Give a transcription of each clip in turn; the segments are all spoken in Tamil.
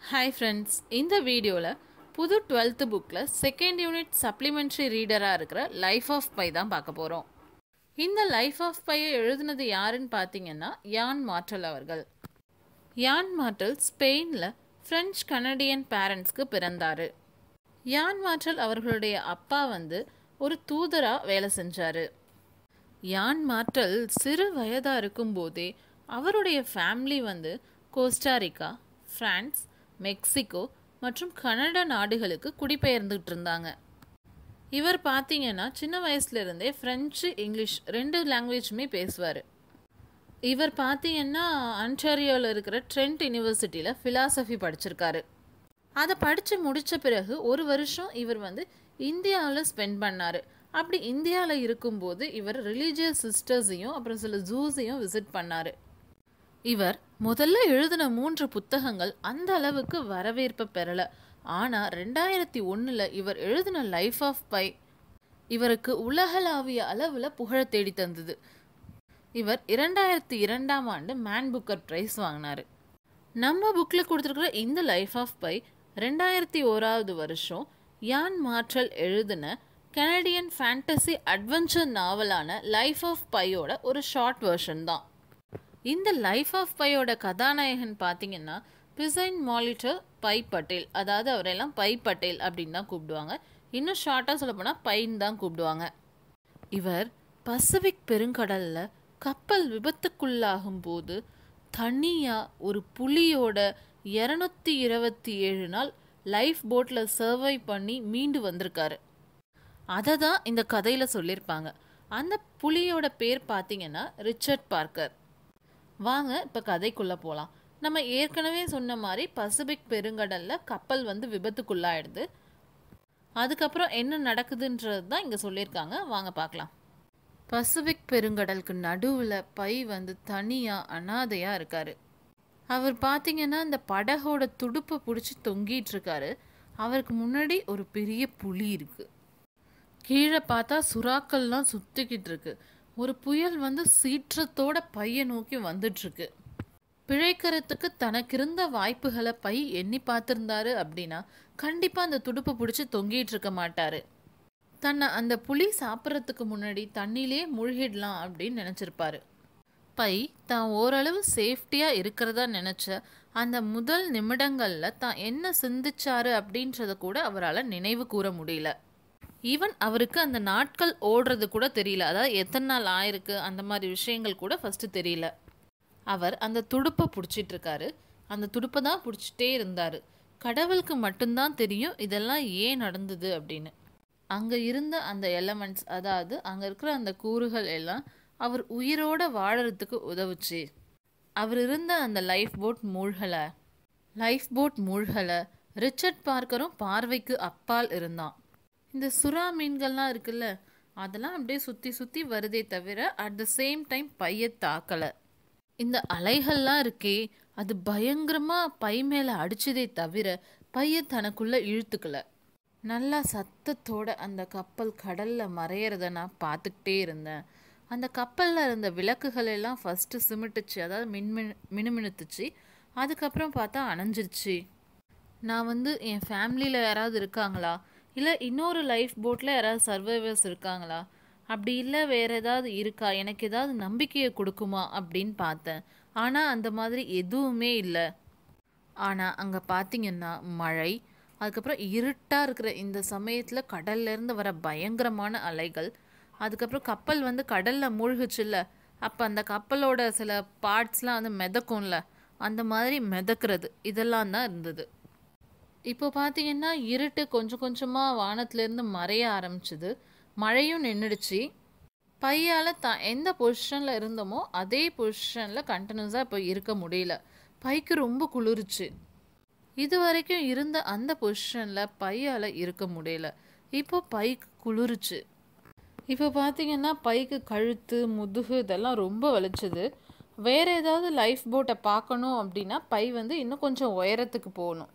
ஹாய் ஃப்ரெண்ட்ஸ் இந்த வீடியோவில் புது டுவெல்த்து புக்கில் செகண்ட் யூனிட் சப்ளிமெண்ட்ரி ரீடராக இருக்கிற லைஃப் ஆஃப் பை தான் பார்க்க போகிறோம் இந்த லைஃப் ஆஃப் பையை எழுதுனது யாருன்னு பார்த்தீங்கன்னா யான் மார்டல் அவர்கள் யான் மார்டல் ஸ்பெயினில் ஃப்ரெஞ்ச் கனடியன் பேரண்ட்ஸ்க்கு பிறந்தார் யான் மார்டல் அவர்களுடைய அப்பா வந்து ஒரு தூதராக வேலை செஞ்சார் யான் மார்டல் சிறு வயதாக இருக்கும்போதே அவருடைய ஃபேமிலி வந்து கோஸ்டாரிக்கா பிரான்ஸ் மெக்சிகோ மற்றும் கனடா நாடுகளுக்கு குடிபெயர்ந்துட்டு இருந்தாங்க இவர் பார்த்தீங்கன்னா சின்ன வயசுல இருந்தே ஃப்ரெஞ்சு இங்கிலீஷ் ரெண்டு லாங்குவேஜுமே பேசுவார் இவர் பார்த்தீங்கன்னா அன்டாரியோவில் இருக்கிற ட்ரெண்ட் யூனிவர்சிட்டியில் ஃபிலாசபி படிச்சிருக்காரு அதை படித்து முடித்த பிறகு ஒரு வருஷம் இவர் வந்து இந்தியாவில் ஸ்பெண்ட் பண்ணார் அப்படி இந்தியாவில் இருக்கும்போது இவர் ரிலீஜியஸ் சிஸ்டர்ஸையும் அப்புறம் சில ஜூஸையும் விசிட் பண்ணார் இவர் முதல்ல எழுதின மூன்று புத்தகங்கள் அந்த அளவுக்கு வரவேற்பை பெறலை ஆனால் ரெண்டாயிரத்தி ஒன்றில் இவர் எழுதின லைஃப் ஆஃப் பை இவருக்கு உலகளாவிய அளவில் புகழ தேடி தந்தது இவர் இரண்டாயிரத்தி இரண்டாம் ஆண்டு மேன் புக்கர் பிரைஸ் வாங்கினார் நம்ம புக்கில் கொடுத்துருக்குற இந்த லைஃப் ஆஃப் பை ரெண்டாயிரத்தி ஓராவது வருஷம் யான் மார்டல் எழுதின கனடியன் ஃபேண்டசி அட்வென்ச்சர் நாவலான லைஃப் ஆஃப் பையோட ஒரு ஷார்ட் வெர்ஷன் தான் இந்த லைஃப் ஆஃப் பையோட கதாநாயகன் பார்த்தீங்கன்னா பிசைன் மாலிட்டர் பை பட்டேல் அதாவது அவரெல்லாம் பை பட்டேல் அப்படின்னு தான் கூப்பிடுவாங்க இன்னும் ஷார்ட்டாக சொல்ல போனால் பைன் தான் கூப்பிடுவாங்க இவர் பசிபிக் பெருங்கடலில் கப்பல் விபத்துக்குள்ளாகும் போது தனியாக ஒரு புலியோட இரநூத்தி இருபத்தி ஏழு நாள் லைஃப் போட்டில் சர்வை பண்ணி மீண்டு வந்திருக்காரு அதை தான் இந்த கதையில் சொல்லியிருப்பாங்க அந்த புலியோட பேர் பார்த்தீங்கன்னா ரிச்சர்ட் பார்க்கர் வாங்க இப்போ கதைக்குள்ளே போகலாம் நம்ம ஏற்கனவே சொன்ன மாதிரி பசிபிக் பெருங்கடலில் கப்பல் வந்து விபத்துக்குள்ளாயிடுது அதுக்கப்புறம் என்ன நடக்குதுன்றது தான் இங்கே சொல்லியிருக்காங்க வாங்க பார்க்கலாம் பசிபிக் பெருங்கடலுக்கு நடுவில் பை வந்து தனியாக அனாதையாக இருக்கார் அவர் பார்த்தீங்கன்னா இந்த படகோட துடுப்பை பிடிச்சி தொங்கிட்டு இருக்காரு அவருக்கு முன்னாடி ஒரு பெரிய புலி இருக்குது கீழே பார்த்தா சுறாக்கள்லாம் சுற்றிக்கிட்டு இருக்கு ஒரு புயல் வந்து சீற்றத்தோட பைய நோக்கி வந்துட்டுருக்கு பிழைக்கிறதுக்கு தனக்கு இருந்த வாய்ப்புகளை பை எண்ணி பார்த்துருந்தாரு அப்படின்னா கண்டிப்பாக அந்த துடுப்பை பிடிச்சி தொங்கிட்டு இருக்க மாட்டாரு தன்னை அந்த புலி சாப்பிட்றதுக்கு முன்னாடி தண்ணியிலே மூழ்கிடலாம் அப்படின்னு நினச்சிருப்பாரு பை தான் ஓரளவு சேஃப்டியாக இருக்கிறதா நினச்ச அந்த முதல் நிமிடங்களில் தான் என்ன சிந்திச்சாரு அப்படின்றத கூட அவரால் நினைவு கூற முடியல ஈவன் அவருக்கு அந்த நாட்கள் ஓடுறது கூட தெரியல அதாவது எத்தனை நாள் ஆயிருக்கு அந்த மாதிரி விஷயங்கள் கூட ஃபஸ்ட்டு தெரியல அவர் அந்த துடுப்பை பிடிச்சிட்டு இருக்காரு அந்த துடுப்பை தான் பிடிச்சிட்டே இருந்தார் கடவுளுக்கு மட்டும்தான் தெரியும் இதெல்லாம் ஏன் நடந்தது அப்படின்னு அங்கே இருந்த அந்த எலமெண்ட்ஸ் அதாவது அங்கே இருக்கிற அந்த கூறுகள் எல்லாம் அவர் உயிரோட வாழறதுக்கு உதவுச்சு அவர் இருந்த அந்த லைஃப் போட் மூழ்கலை லைஃப் போட் மூழ்கலை ரிச்சர்ட் பார்க்கரும் பார்வைக்கு அப்பால் இருந்தான் இந்த சுறா மீன்கள்லாம் இருக்குல்ல அதெல்லாம் அப்படியே சுற்றி சுற்றி வருதே தவிர அட் த சேம் டைம் பைய தாக்கலை இந்த அலைகள்லாம் இருக்கே அது பயங்கரமாக பை மேலே அடிச்சதே தவிர பைய தனக்குள்ளே இழுத்துக்கல நல்லா சத்தத்தோட அந்த கப்பல் கடலில் மறையிறத நான் பார்த்துக்கிட்டே இருந்தேன் அந்த கப்பலில் இருந்த விளக்குகள் எல்லாம் ஃபஸ்ட்டு சிமிட்டுச்சு அதாவது மின்மின் மினுமினுத்துச்சு அதுக்கப்புறம் பார்த்தா அணைஞ்சிருச்சு நான் வந்து என் ஃபேமிலியில் யாராவது இருக்காங்களா இல்லை இன்னொரு லைஃப் போட்டில் யாராவது சர்வைவர்ஸ் இருக்காங்களா அப்படி இல்லை வேறு ஏதாவது இருக்கா எனக்கு ஏதாவது நம்பிக்கையை கொடுக்குமா அப்படின்னு பார்த்தேன் ஆனால் அந்த மாதிரி எதுவுமே இல்லை ஆனால் அங்கே பார்த்தீங்கன்னா மழை அதுக்கப்புறம் இருட்டாக இருக்கிற இந்த சமயத்தில் கடல்லேருந்து வர பயங்கரமான அலைகள் அதுக்கப்புறம் கப்பல் வந்து கடலில் மூழ்குச்சுல்ல அப்போ அந்த கப்பலோட சில பார்ட்ஸ்லாம் வந்து மிதக்கும்ல அந்த மாதிரி மிதக்கிறது இதெல்லாம் தான் இருந்தது இப்போ பார்த்தீங்கன்னா இருட்டு கொஞ்சம் கொஞ்சமாக வானத்துலேருந்து மறைய ஆரம்பிச்சுது மழையும் நின்றுடுச்சு பையால் தான் எந்த பொசிஷனில் இருந்தோமோ அதே பொசிஷனில் கண்டினியூஸாக இப்போ இருக்க முடியல பைக்கு ரொம்ப குளிருச்சு இது வரைக்கும் இருந்த அந்த பொசிஷனில் பையால் இருக்க முடியல இப்போ பைக்கு குளிருச்சு இப்போ பார்த்தீங்கன்னா பைக்கு கழுத்து முதுகு இதெல்லாம் ரொம்ப வலிச்சுது வேறு ஏதாவது லைஃப் போட்டை பார்க்கணும் அப்படின்னா பை வந்து இன்னும் கொஞ்சம் உயரத்துக்கு போகணும்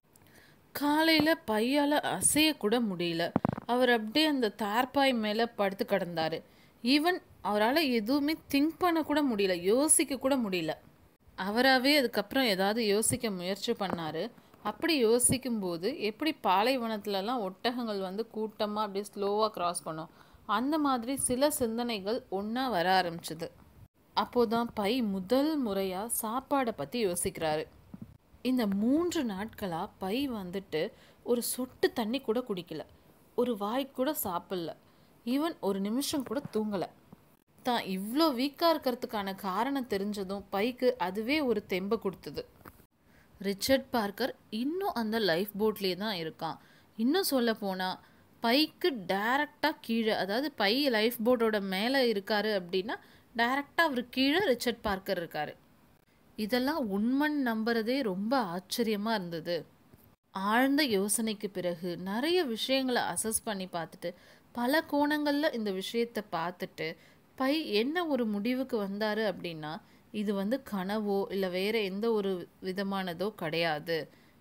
காலையில் பையால் அசையக்கூட முடியல அவர் அப்படியே அந்த தார்பாய் மேலே படுத்து கிடந்தார் ஈவன் அவரால் எதுவுமே திங்க் பண்ண கூட முடியல யோசிக்க கூட முடியல அவராகவே அதுக்கப்புறம் ஏதாவது யோசிக்க முயற்சி பண்ணார் அப்படி யோசிக்கும்போது எப்படி பாலைவனத்துலலாம் ஒட்டகங்கள் வந்து கூட்டமாக அப்படியே ஸ்லோவாக கிராஸ் பண்ணும் அந்த மாதிரி சில சிந்தனைகள் ஒன்றா வர ஆரம்பிச்சுது அப்போதான் பை முதல் முறையாக சாப்பாடை பற்றி யோசிக்கிறாரு இந்த மூன்று நாட்களாக பை வந்துட்டு ஒரு சொட்டு தண்ணி கூட குடிக்கல ஒரு வாய் கூட சாப்பிடல ஈவன் ஒரு நிமிஷம் கூட தூங்கலை தான் இவ்வளோ வீக்காக இருக்கிறதுக்கான காரணம் தெரிஞ்சதும் பைக்கு அதுவே ஒரு தெம்பை கொடுத்தது ரிச்சர்ட் பார்க்கர் இன்னும் அந்த லைஃப் போட்லேயே தான் இருக்கான் இன்னும் சொல்ல போனால் பைக்கு டைரக்டாக கீழே அதாவது பை லைஃப் போட்டோட மேலே இருக்காரு அப்படின்னா டைரக்டாக அவர் கீழே ரிச்சர்ட் பார்க்கர் இருக்காரு இதெல்லாம் உண்மன் நம்புறதே ரொம்ப ஆச்சரியமாக இருந்தது ஆழ்ந்த யோசனைக்கு பிறகு நிறைய விஷயங்களை அசஸ் பண்ணி பார்த்துட்டு பல கோணங்களில் இந்த விஷயத்தை பார்த்துட்டு பை என்ன ஒரு முடிவுக்கு வந்தார் அப்படின்னா இது வந்து கனவோ இல்லை வேற எந்த ஒரு விதமானதோ கிடையாது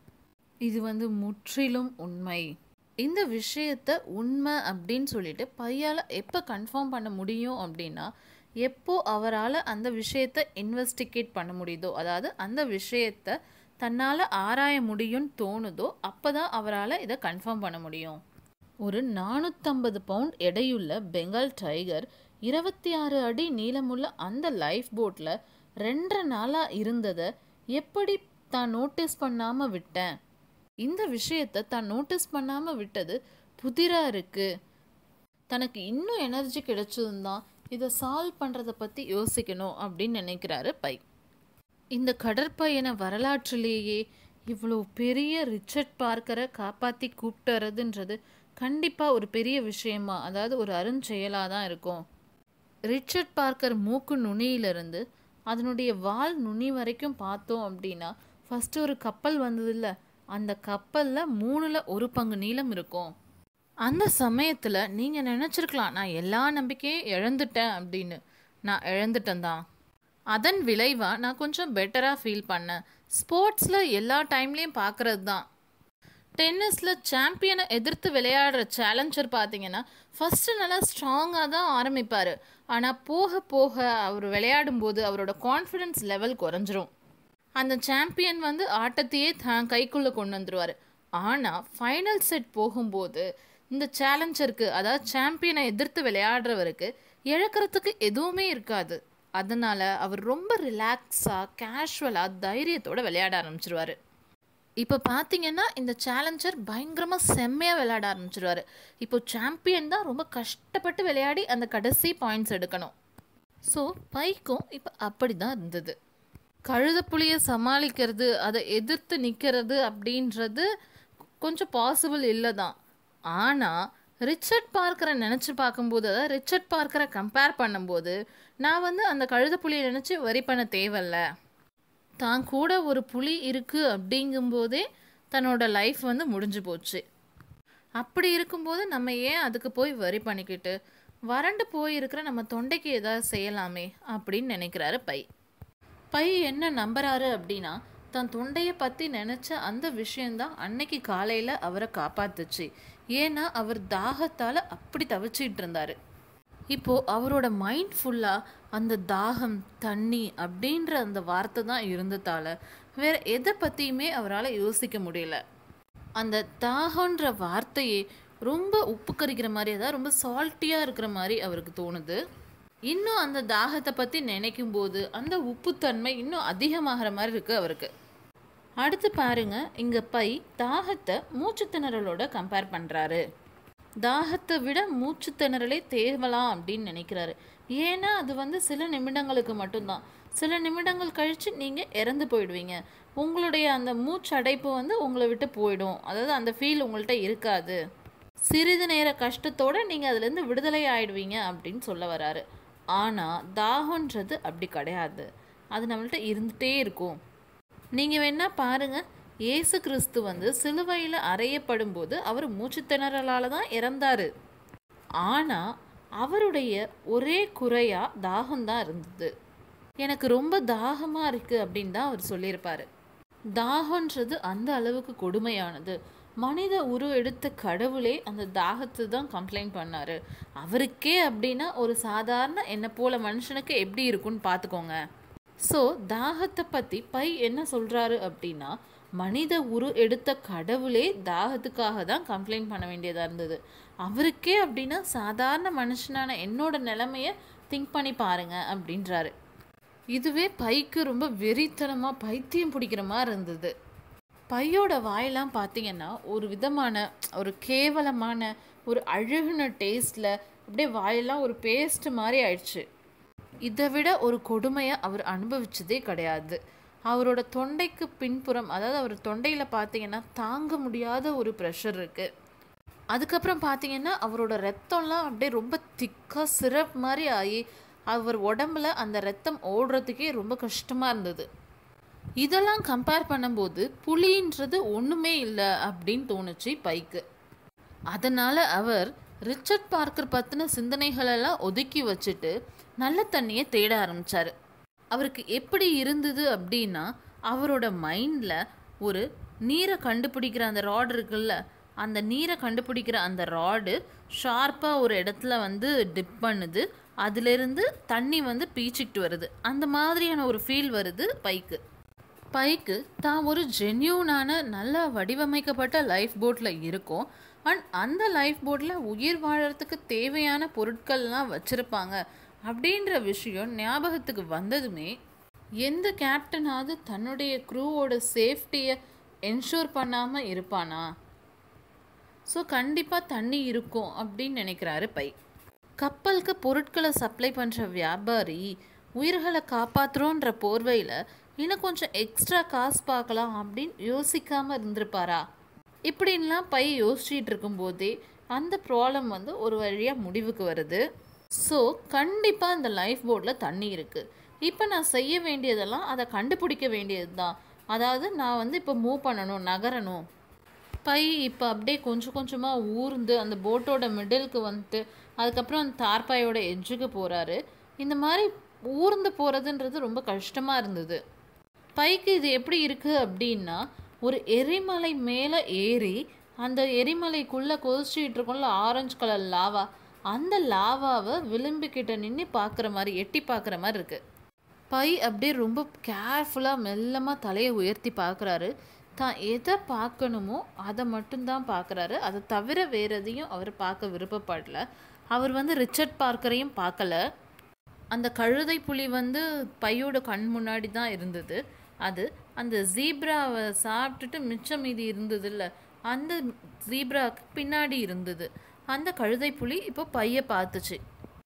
இது வந்து முற்றிலும் உண்மை இந்த விஷயத்த உண்மை அப்படின்னு சொல்லிட்டு பையால் எப்போ கன்ஃபார்ம் பண்ண முடியும் அப்படின்னா எப்போ அவரால் அந்த விஷயத்த இன்வெஸ்டிகேட் பண்ண முடியுதோ அதாவது அந்த விஷயத்த தன்னால் ஆராய முடியும்னு தோணுதோ அப்போ தான் அவரால் இதை கன்ஃபார்ம் பண்ண முடியும் ஒரு நானூற்றம்பது பவுண்ட் எடையுள்ள பெங்கால் டைகர் இருபத்தி ஆறு அடி நீளமுள்ள அந்த லைஃப் போட்டில் ரெண்டரை நாளாக இருந்ததை எப்படி தான் நோட்டீஸ் பண்ணாமல் விட்டேன் இந்த விஷயத்தை தான் நோட்டீஸ் பண்ணாமல் விட்டது புதிராக இருக்குது தனக்கு இன்னும் எனர்ஜி கிடைச்சதும் தான் இதை சால்வ் பண்ணுறதை பற்றி யோசிக்கணும் அப்படின்னு நினைக்கிறாரு பை இந்த கடற்பயண வரலாற்றிலேயே இவ்வளோ பெரிய ரிச்சர்ட் பார்க்கரை காப்பாற்றி கூப்பிட்டு வரதுன்றது கண்டிப்பாக ஒரு பெரிய விஷயமா அதாவது ஒரு அருஞ்செயலாக தான் இருக்கும் ரிச்சர்ட் பார்க்கர் மூக்கு நுனியிலிருந்து அதனுடைய வால் நுனி வரைக்கும் பார்த்தோம் அப்படின்னா ஃபஸ்ட்டு ஒரு கப்பல் வந்ததில்ல அந்த கப்பலில் மூணில் ஒரு பங்கு நீளம் இருக்கும் அந்த சமயத்தில் நீங்கள் நினச்சிருக்கலாம் நான் எல்லா நம்பிக்கையும் இழந்துட்டேன் அப்படின்னு நான் இழந்துட்டேன் தான் அதன் விளைவாக நான் கொஞ்சம் பெட்டராக ஃபீல் பண்ணேன் ஸ்போர்ட்ஸில் எல்லா டைம்லேயும் பார்க்குறது தான் டென்னிஸில் சாம்பியனை எதிர்த்து விளையாடுற சேலஞ்சர் பார்த்தீங்கன்னா ஃபஸ்ட்டு நல்லா ஸ்ட்ராங்காக தான் ஆரம்பிப்பார் ஆனால் போக போக அவர் விளையாடும்போது அவரோட கான்ஃபிடென்ஸ் லெவல் குறைஞ்சிரும் அந்த சாம்பியன் வந்து ஆட்டத்தையே தான் கைக்குள்ளே கொண்டு வந்துருவார் ஆனால் ஃபைனல் செட் போகும்போது இந்த சேலஞ்சருக்கு அதாவது சாம்பியனை எதிர்த்து விளையாடுறவருக்கு இழக்கிறதுக்கு எதுவுமே இருக்காது அதனால் அவர் ரொம்ப ரிலாக்ஸாக கேஷுவலாக தைரியத்தோடு விளையாட ஆரம்பிச்சிருவார் இப்போ பார்த்தீங்கன்னா இந்த சேலஞ்சர் பயங்கரமாக செம்மையாக விளையாட ஆரம்பிச்சிருவார் இப்போ சாம்பியன் தான் ரொம்ப கஷ்டப்பட்டு விளையாடி அந்த கடைசி பாயிண்ட்ஸ் எடுக்கணும் ஸோ பைக்கும் இப்போ அப்படி தான் இருந்தது கழுதப்புலியை சமாளிக்கிறது அதை எதிர்த்து நிற்கிறது அப்படின்றது கொஞ்சம் பாசிபிள் இல்லை தான் ஆனால் ரிச்சர்ட் பார்க்கரை நினச்சி பார்க்கும்போது அதாவது ரிச்சர்ட் பார்க்கரை கம்பேர் பண்ணும்போது நான் வந்து அந்த கழுதப்புலியை நினச்சி வரி பண்ண தேவையில்ல தான் கூட ஒரு புலி இருக்குது அப்படிங்கும்போதே தன்னோட லைஃப் வந்து முடிஞ்சு போச்சு அப்படி இருக்கும்போது நம்ம ஏன் அதுக்கு போய் வரி பண்ணிக்கிட்டு வறண்டு போயிருக்கிற நம்ம தொண்டைக்கு ஏதாவது செய்யலாமே அப்படின்னு நினைக்கிறாரு பை பை என்ன நம்புறாரு அப்படின்னா தன் தொண்டையை பற்றி நினச்ச அந்த விஷயந்தான் அன்னைக்கு காலையில் அவரை காப்பாத்துச்சு ஏன்னா அவர் தாகத்தால் அப்படி தவிச்சிட்டு இருந்தார் இப்போது அவரோட மைண்ட் ஃபுல்லாக அந்த தாகம் தண்ணி அப்படின்ற அந்த வார்த்தை தான் இருந்ததால் வேற எதை பற்றியுமே அவரால் யோசிக்க முடியல அந்த தாகன்ற வார்த்தையே ரொம்ப உப்பு கரிக்கிற மாதிரி அதாவது ரொம்ப சால்ட்டியாக இருக்கிற மாதிரி அவருக்கு தோணுது இன்னும் அந்த தாகத்தை பற்றி நினைக்கும் போது அந்த உப்புத்தன்மை இன்னும் அதிகமாகிற மாதிரி இருக்குது அவருக்கு அடுத்து பாருங்க இங்கே பை தாகத்தை மூச்சு திணறலோட கம்பேர் பண்ணுறாரு தாகத்தை விட மூச்சு திணறலே தேவலாம் அப்படின்னு நினைக்கிறாரு ஏன்னா அது வந்து சில நிமிடங்களுக்கு மட்டும்தான் சில நிமிடங்கள் கழித்து நீங்கள் இறந்து போயிடுவீங்க உங்களுடைய அந்த மூச்சு அடைப்பு வந்து உங்களை விட்டு போயிடும் அதாவது அந்த ஃபீல் உங்கள்கிட்ட இருக்காது சிறிது நேர கஷ்டத்தோடு நீங்கள் அதுலேருந்து விடுதலை ஆயிடுவீங்க அப்படின்னு சொல்ல வராரு ஆனால் தாகன்றது அப்படி கிடையாது அது நம்மள்ட்ட இருந்துகிட்டே இருக்கும் நீங்கள் வேணா பாருங்க இயேசு கிறிஸ்து வந்து சிலுவையில் அறையப்படும் போது அவர் மூச்சு திணறலால் தான் இறந்தார் ஆனால் அவருடைய ஒரே குறையாக தாகம்தான் இருந்தது எனக்கு ரொம்ப தாகமாக இருக்குது அப்படின்னு தான் அவர் சொல்லியிருப்பார் தாகன்றது அந்த அளவுக்கு கொடுமையானது மனித உரு எடுத்த கடவுளே அந்த தாகத்தை தான் கம்ப்ளைண்ட் பண்ணார் அவருக்கே அப்படின்னா ஒரு சாதாரண என்னை போல மனுஷனுக்கு எப்படி இருக்குன்னு பார்த்துக்கோங்க ஸோ தாகத்தை பற்றி பை என்ன சொல்கிறாரு அப்படின்னா மனித உரு எடுத்த கடவுளே தாகத்துக்காக தான் கம்ப்ளைண்ட் பண்ண வேண்டியதாக இருந்தது அவருக்கே அப்படின்னா சாதாரண மனுஷனான என்னோட நிலைமைய திங்க் பண்ணி பாருங்க அப்படின்றாரு இதுவே பைக்கு ரொம்ப வெறித்தனமாக பைத்தியம் பிடிக்கிற மாதிரி இருந்தது பையோட வாயெல்லாம் பார்த்தீங்கன்னா ஒரு விதமான ஒரு கேவலமான ஒரு அழுகுன டேஸ்டில் அப்படியே வாயெல்லாம் ஒரு பேஸ்ட் மாதிரி ஆயிடுச்சு இதை விட ஒரு கொடுமையை அவர் அனுபவிச்சதே கிடையாது அவரோட தொண்டைக்கு பின்புறம் அதாவது அவர் தொண்டையில் பார்த்தீங்கன்னா தாங்க முடியாத ஒரு ப்ரெஷர் இருக்குது அதுக்கப்புறம் பார்த்தீங்கன்னா அவரோட ரத்தம்லாம் அப்படியே ரொம்ப திக்காக சிரப் மாதிரி ஆகி அவர் உடம்புல அந்த ரத்தம் ஓடுறதுக்கே ரொம்ப கஷ்டமாக இருந்தது இதெல்லாம் கம்பேர் பண்ணும்போது புலின்றது ஒன்றுமே இல்லை அப்படின்னு தோணுச்சு பைக்கு அதனால் அவர் ரிச்சர்ட் பார்க்கர் பற்றின சிந்தனைகளெல்லாம் ஒதுக்கி வச்சுட்டு நல்ல தண்ணியை தேட ஆரம்பித்தார் அவருக்கு எப்படி இருந்தது அப்படின்னா அவரோட மைண்டில் ஒரு நீரை கண்டுபிடிக்கிற அந்த ராட் இருக்குல்ல அந்த நீரை கண்டுபிடிக்கிற அந்த ராடு ஷார்ப்பாக ஒரு இடத்துல வந்து டிப் பண்ணுது அதிலிருந்து தண்ணி வந்து பீச்சிக்கிட்டு வருது அந்த மாதிரியான ஒரு ஃபீல் வருது பைக்கு பைக்கு தான் ஒரு ஜென்யூனான நல்ல வடிவமைக்கப்பட்ட லைஃப் போட்டில் இருக்கும் அண்ட் அந்த லைஃப் போட்டில் உயிர் வாழறதுக்கு தேவையான பொருட்கள்லாம் வச்சுருப்பாங்க அப்படின்ற விஷயம் ஞாபகத்துக்கு வந்ததுமே எந்த கேப்டனாவது தன்னுடைய க்ரூவோட சேஃப்டியை என்ஷூர் பண்ணாமல் இருப்பானா ஸோ கண்டிப்பாக தண்ணி இருக்கும் அப்படின்னு நினைக்கிறாரு பை கப்பலுக்கு பொருட்களை சப்ளை பண்ணுற வியாபாரி உயிர்களை காப்பாற்றுறோன்ற போர்வையில் இன்னும் கொஞ்சம் எக்ஸ்ட்ரா காசு பார்க்கலாம் அப்படின்னு யோசிக்காமல் இருந்திருப்பாரா இப்படின்லாம் பை யோசிச்சுட்டு இருக்கும்போதே அந்த ப்ராப்ளம் வந்து ஒரு வழியாக முடிவுக்கு வருது ஸோ கண்டிப்பாக இந்த லைஃப் போர்டில் தண்ணி இருக்குது இப்போ நான் செய்ய வேண்டியதெல்லாம் அதை கண்டுபிடிக்க வேண்டியது தான் அதாவது நான் வந்து இப்போ மூவ் பண்ணணும் நகரணும் பை இப்போ அப்படியே கொஞ்சம் கொஞ்சமாக ஊர்ந்து அந்த போட்டோட மிடிலுக்கு வந்துட்டு அதுக்கப்புறம் அந்த தார்பாயோட எட்ஜுக்கு போகிறாரு இந்த மாதிரி ஊர்ந்து போகிறதுன்றது ரொம்ப கஷ்டமாக இருந்தது பைக்கு இது எப்படி இருக்குது அப்படின்னா ஒரு எரிமலை மேலே ஏறி அந்த எரிமலைக்குள்ளே கொதிச்சிட்டு இருக்கோம்ல ஆரஞ்சு கலர் லாவா அந்த லாவாவை விளிம்புக்கிட்ட நின்று பார்க்குற மாதிரி எட்டி பார்க்குற மாதிரி இருக்குது பை அப்படியே ரொம்ப கேர்ஃபுல்லாக மெல்லமாக தலையை உயர்த்தி பார்க்குறாரு தான் எதை பார்க்கணுமோ அதை மட்டும்தான் பார்க்குறாரு அதை தவிர வேறு எதையும் அவர் பார்க்க விருப்பப்படல அவர் வந்து ரிச்சர்ட் பார்க்கரையும் பார்க்கல அந்த கழுதை புலி வந்து பையோட கண் முன்னாடி தான் இருந்தது அது அந்த ஜீப்ராவை சாப்பிட்டுட்டு மிச்சம் மீதி இருந்தது இல்லை அந்த ஜீப்ராவுக்கு பின்னாடி இருந்தது அந்த கழுதை புலி இப்போ பையை பார்த்துச்சு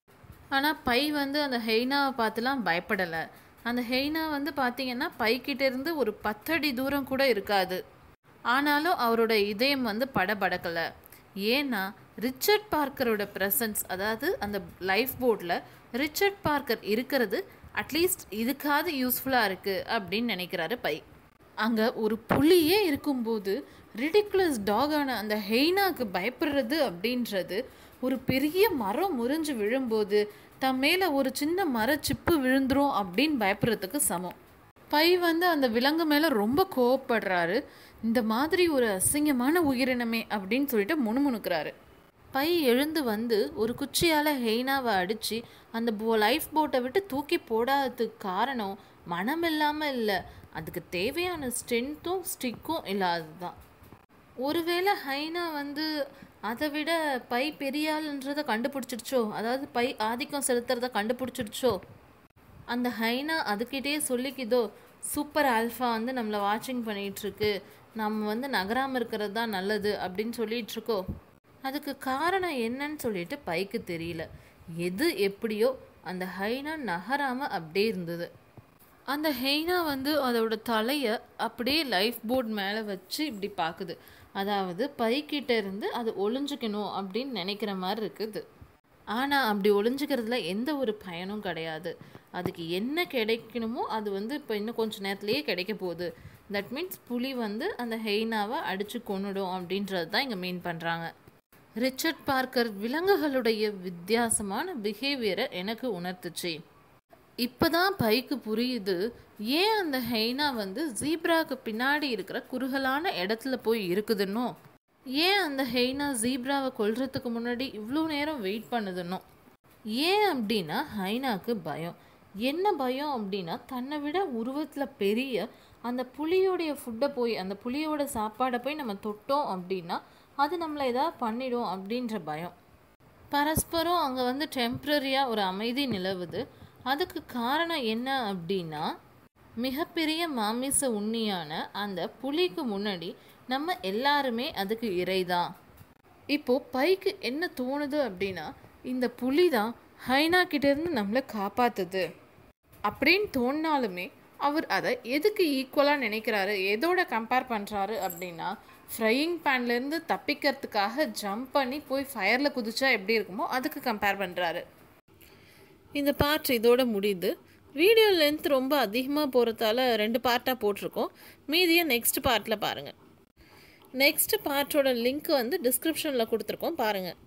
ஆனால் பை வந்து அந்த ஹெய்னாவை பார்த்துலாம் பயப்படலை அந்த ஹெய்னா வந்து பார்த்தீங்கன்னா பைக்கிட்ட இருந்து ஒரு பத்தடி தூரம் கூட இருக்காது ஆனாலும் அவரோட இதயம் வந்து படபடக்கலை ஏன்னா ரிச்சர்ட் பார்க்கரோட ப்ரெசன்ஸ் அதாவது அந்த லைஃப் போர்டில் ரிச்சர்ட் பார்க்கர் இருக்கிறது அட்லீஸ்ட் இதுக்காவது யூஸ்ஃபுல்லாக இருக்குது அப்படின்னு நினைக்கிறாரு பை அங்கே ஒரு புலியே இருக்கும்போது ரிடிகுலஸ் டாகான அந்த ஹெய்னாக்கு பயப்படுறது அப்படின்றது ஒரு பெரிய மரம் முறிஞ்சு விழும்போது தன் மேலே ஒரு சின்ன மர சிப்பு விழுந்துரும் அப்படின்னு பயப்படுறதுக்கு சமம் பை வந்து அந்த விலங்கு மேலே ரொம்ப கோவப்படுறாரு இந்த மாதிரி ஒரு அசிங்கமான உயிரினமே அப்படின்னு சொல்லிட்டு முணுமுணுக்கிறாரு பை எழுந்து வந்து ஒரு குச்சியால் ஹெய்னாவை அடித்து அந்த போ லைஃப் போட்டை விட்டு தூக்கி போடாததுக்கு காரணம் மனம் இல்லாமல் இல்லை அதுக்கு தேவையான ஸ்ட்ரென்த்தும் ஸ்டிக்கும் இல்லாதது தான் ஒருவேளை ஹைனா வந்து அதை விட பை பெரிய ஆளுன்றதை கண்டுபிடிச்சிடுச்சோ அதாவது பை ஆதிக்கம் செலுத்துறத கண்டுபிடிச்சிடுச்சோ அந்த ஹைனா அதுக்கிட்டே சொல்லிக்குதோ சூப்பர் ஆல்ஃபா வந்து நம்மளை வாட்சிங் பண்ணிகிட்ருக்கு நம்ம வந்து நகராமல் இருக்கிறது தான் நல்லது அப்படின்னு சொல்லிகிட்ருக்கோ அதுக்கு காரணம் என்னன்னு சொல்லிட்டு பைக்கு தெரியல எது எப்படியோ அந்த ஹைனா நகராமல் அப்படியே இருந்தது அந்த ஹெய்னா வந்து அதோட தலையை அப்படியே லைஃப் போர்ட் மேலே வச்சு இப்படி பார்க்குது அதாவது பைக்கிட்ட இருந்து அது ஒளிஞ்சுக்கணும் அப்படின்னு நினைக்கிற மாதிரி இருக்குது ஆனால் அப்படி ஒளிஞ்சுக்கிறதுல எந்த ஒரு பயனும் கிடையாது அதுக்கு என்ன கிடைக்கணுமோ அது வந்து இப்போ இன்னும் கொஞ்சம் நேரத்துலேயே கிடைக்க போகுது தட் மீன்ஸ் புலி வந்து அந்த ஹெய்னாவை அடித்து கொன்னுடும் அப்படின்றது தான் இங்கே மீன் பண்ணுறாங்க ரிச்சர்ட் பார்க்கர் விலங்குகளுடைய வித்தியாசமான பிஹேவியரை எனக்கு உணர்த்துச்சு இப்போதான் பைக்கு புரியுது ஏன் அந்த ஹெய்னா வந்து ஜீப்ராக்கு பின்னாடி இருக்கிற குறுகலான இடத்துல போய் இருக்குதுன்னோ ஏன் அந்த ஹெய்னா ஜீப்ராவை கொல்றதுக்கு முன்னாடி இவ்வளோ நேரம் வெயிட் பண்ணுதுன்னோ ஏன் அப்படின்னா ஹைனாக்கு பயம் என்ன பயம் அப்படின்னா தன்னை விட உருவத்தில் பெரிய அந்த புலியோடைய ஃபுட்டை போய் அந்த புலியோட சாப்பாடை போய் நம்ம தொட்டோம் அப்படின்னா அது நம்மளை ஏதாவது பண்ணிடும் அப்படின்ற பயம் பரஸ்பரம் அங்கே வந்து டெம்ப்ரரியாக ஒரு அமைதி நிலவுது அதுக்கு காரணம் என்ன அப்படின்னா மிகப்பெரிய மாமிச உண்ணியான அந்த புலிக்கு முன்னாடி நம்ம எல்லாருமே அதுக்கு இறைதான் இப்போது பைக்கு என்ன தோணுது அப்படின்னா இந்த புலி தான் ஹைனா கிட்டேருந்து நம்மளை காப்பாத்துது அப்படின்னு தோணினாலுமே அவர் அதை எதுக்கு ஈக்குவலாக நினைக்கிறாரு எதோட கம்பேர் பண்ணுறாரு அப்படின்னா ஃப்ரையிங் பேன்லேருந்து தப்பிக்கிறதுக்காக ஜம்ப் பண்ணி போய் ஃபயரில் குதிச்சா எப்படி இருக்குமோ அதுக்கு கம்பேர் பண்ணுறாரு இந்த பார்ட் இதோட முடியுது வீடியோ லென்த் ரொம்ப அதிகமாக போகிறதால ரெண்டு பார்ட்டாக போட்டிருக்கோம் மீதியை நெக்ஸ்ட் பார்ட்டில் பாருங்கள் நெக்ஸ்ட் பார்ட்டோட லிங்க் வந்து டிஸ்கிரிப்ஷனில் கொடுத்துருக்கோம் பாருங்கள்